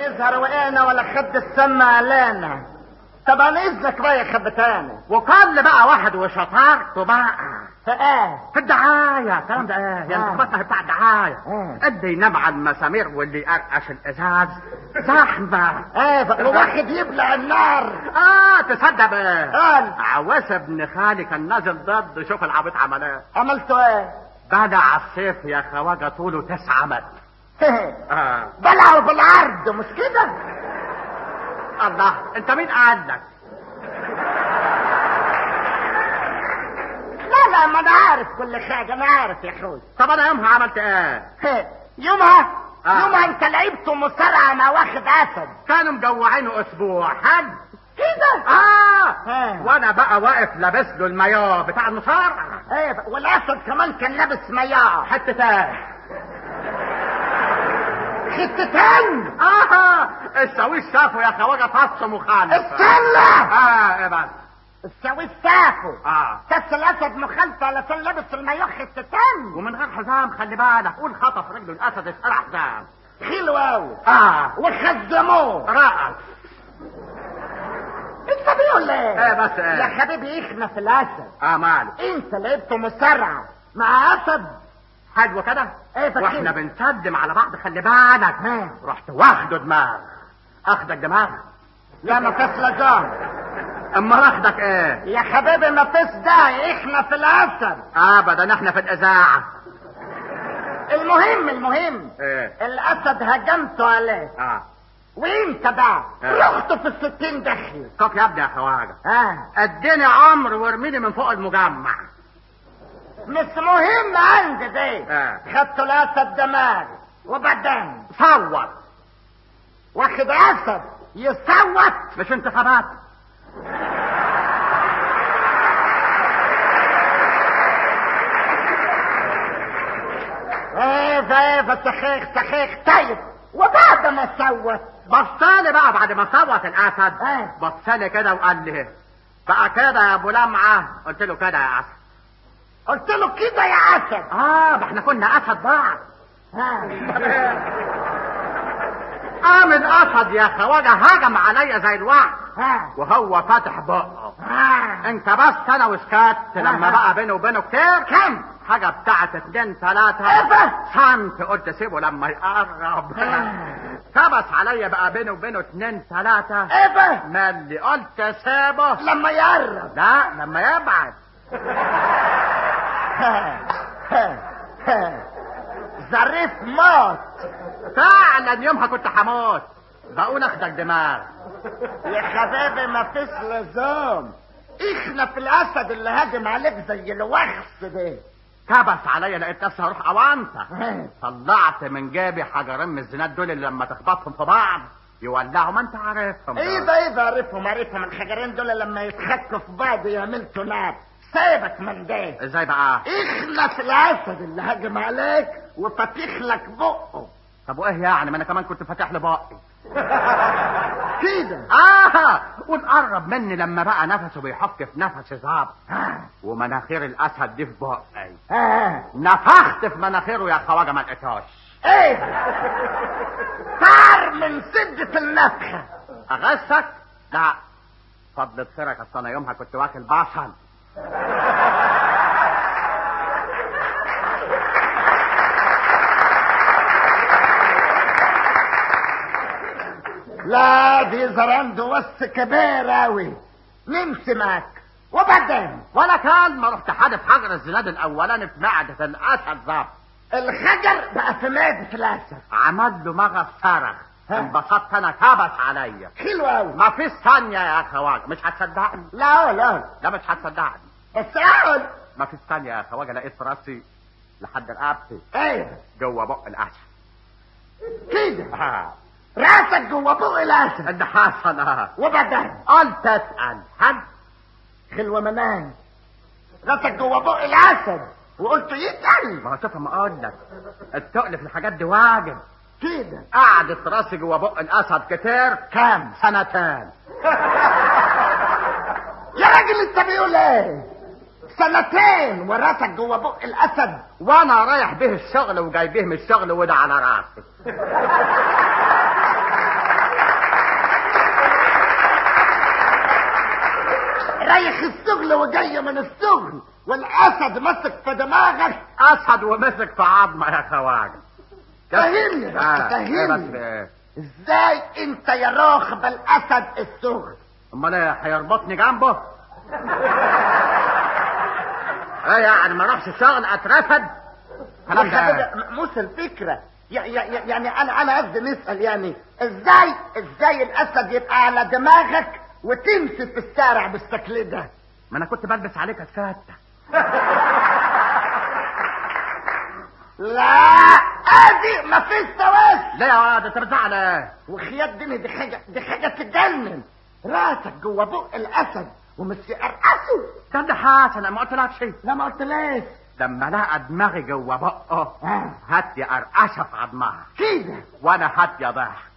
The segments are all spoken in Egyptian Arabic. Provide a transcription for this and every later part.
يظهر وقعنا ولا خد السما علينا طبعا اذنك بقى يا خبتاني وكل بقى واحد وشطارته بقى فايه في الدعاية الكلام ده ايه يا آه. انت بتاع الدعاية آه. ادي ينام على المسامير واللي يقرقش الازاز زحمة ايه بقى وواحد يبلع النار اه تصدق بقى قال عواس ابن خالي كان نازل ضد شوف العبيط عمل ايه عملتوا ايه بدع السيف يا خواجه طوله تسعة متر اه بلعوا بالعرض مش كده الله انت مين قال لك لا لا ما انا عارف كل حاجه انا عارف يا اخوي طب انا يومها عملت ايه يومها آه. يومها انت لعبت مصارعه مع واحد اسد كانوا مجوعينه اسبوع حد كده اه آه. وانا بقى واقف لابس له المايو بتاع المصارعه ايه بقى. والاسد كمان كان لابس مياه حتى تاني حتتين اه الشاويش شافه يا خواجه فص مخالف استنى اه ايه بس السويس شافه اه بس الاسد مخالفه علشان لابس الماياه حتتين ومن غير حزام خلي بالك قول خطف رجله الاسد اشترى حزام حلو قوي اه وخزموه رأس انت بيقول ايه ايه بس ايه يا حبيبي احنا في الاسد اه ماله انت لعبت مصارعه مع اسد حلو كده ايه فاكر واحنا بنسلم على بعض خلي بالك ها. رحت واخده دماغ اخدك دماغ لا ما فيش لجان اما اخدك ايه يا حبيبي ما فيش داعي احنا في الاسد ابدا احنا في الاذاعه المهم المهم ايه الاسد هجمته عليه اه وانت بقى اه. رحت في الستين دخل طب يا ابني يا خواجه اه اديني عمر وارميني من فوق المجمع مش مهم عندي دي اه. خدت الاسد دماغ وبعدين صوت واخد اسد يصوت مش انتخابات ايه ايه سخيخ سخيخ طيب وبعد ما صوت بصالي بقى بعد ما صوت الاسد اه. بصالي كده وقال لي بقى كده يا ابو لمعه قلت له كده يا اسد قلت له كده يا اسد اه ما احنا كنا اسد بعض ها قام الاسد يا خواجه هجم عليا زي الوعد ها وهو فاتح بقه ها انت بس انا وسكت لما آه. بقى بينه وبينه كتير كم حاجة بتاعت اتنين تلاتة ايه ده؟ سنت قلت سيبه لما يقرب آه. كبس عليا بقى بينه وبينه اتنين تلاتة ايه ده مالي قلت سيبه لما يقرب لا لما يبعد ظريف موت فعلا يومها كنت هموت بقول اخدك دماغ يا حبيبي ما فيش لزوم احنا في الاسد اللي هاجم عليك زي الوخس ده كبس عليا لقيت نفسي هروح اوانطه طلعت من جيبي حجرين من الزناد دول اللي لما تخبطهم في بعض يولعوا ما انت عارفهم ايه دول. ده ايه ده عارفهم عارفهم الحجرين دول لما يتحكوا في بعض يعملوا نار سيبك من ده ازاي بقى احنا في الاسد اللي هاجم عليك وفاتح لك بقه طب وايه يعني ما انا كمان كنت فاتح لي بقي كده اه وتقرب مني لما بقى نفسه بيحك في نفسي ظابط ومناخير الاسد دي في بقي اه نفخت في مناخيره يا خواجه ما لقيتهاش ايه طار من سدة النفخة اغسك لا فضلة خيرك اصل انا يومها كنت واكل بصل لا دي زرند وس كبير اوي نمشي معك وبعدين ولا كان ما رحت حادف حجر الزناد الاولاني في معدة الاسد ظابط الخجر بقى في معدة الاسد عمل له مغص صرخ ها. انبسطت انا كبس عليا حلو اوي ما فيش ثانية يا خواجه مش هتصدقني لا لا لا مش هتصدقني بس اقعد ما فيش ثانية يا خواجه لقيت راسي لحد رقبتي ايه جوه بق الاسد كده آه. راسك جوه بق الاسد اللي حصل اه وبعدين قلت اسال حد خلوة منان راسك جوه بق الاسد وقلت يتقل ما هو شوف ما اقول لك التقل في الحاجات دي واجب كده قعدت راسي جوه بق الاسد كتير كام سنتين يا راجل انت بيقول ايه سنتين وراسك جوه بق الاسد وانا رايح به الشغل وجاي به من الشغل وده على راسي رايح الشغل وجاي من الشغل والاسد مسك في دماغك اسد ومسك في عظمه يا خواجه فهمني بس آه، إيه بس فهمني إيه؟ ازاي انت يا راخب الاسد الشغل امال ايه هيربطني جنبه ايه يعني ما اروحش الشغل اترفد كلام يا ده حبيبي مش الفكرة يع- يع- يعني انا انا قصدي نسأل يعني ازاي ازاي الاسد يبقى على دماغك وتمشي في الشارع بالشكل ده ما انا كنت بلبس عليك اتفتة لا ادي ما فيش توازن ليه يا واد انت بتزعل ايه وخيات دي دي حاجة دي حاجة تجنن راسك جوه بق الاسد ومش يقرقصه ده ده حسن انا ما قلتلكش شيء لا ما قلتلاش لما لقى دماغي جوه بقه آه. هات يا قرقشه في عظمها كده وانا هات يا ضحك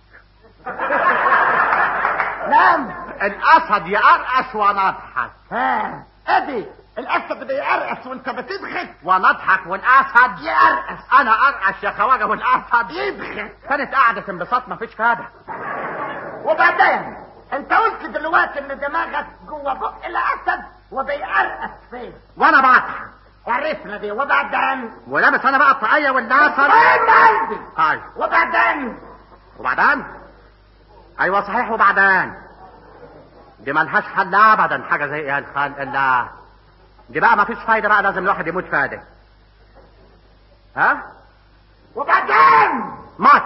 نعم الاسد يقرقش وانا اضحك ها ادي الاسد بيقرقص وانت بتضحك وانا اضحك والاسد يقرقص انا ارقش يا خواجه والاسد يضحك كانت قاعده انبساط ما فيش فايده وبعدين انت قلت دلوقتي ان دماغك جوه بق الاسد وبيقرقص فين وانا بضحك عرفنا دي وبعدين ولابس انا بقى الطاقيه والاسد فين قلبي ايوه وبعدين وبعدين ايوه صحيح وبعدين دي ملهاش حل ابدا حاجه زي ايه الخلق الله دي بقى ما فيش فايده بقى لازم الواحد يموت فاده ها وبعدين مات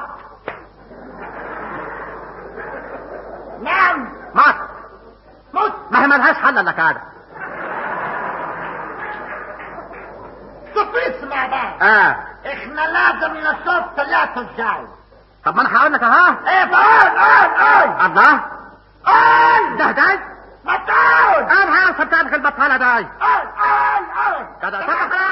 نعم مات موت ما هي ملهاش حل الا كده تفيس مع بعض اه احنا لازم نشوف ثلاثة ازاي طب ما انا هقول لك اهو ايه قول قول قول الله قول ده ده ما تقول انا عارف بتاعتك البطاله ده قول قول قول كده طب خلاص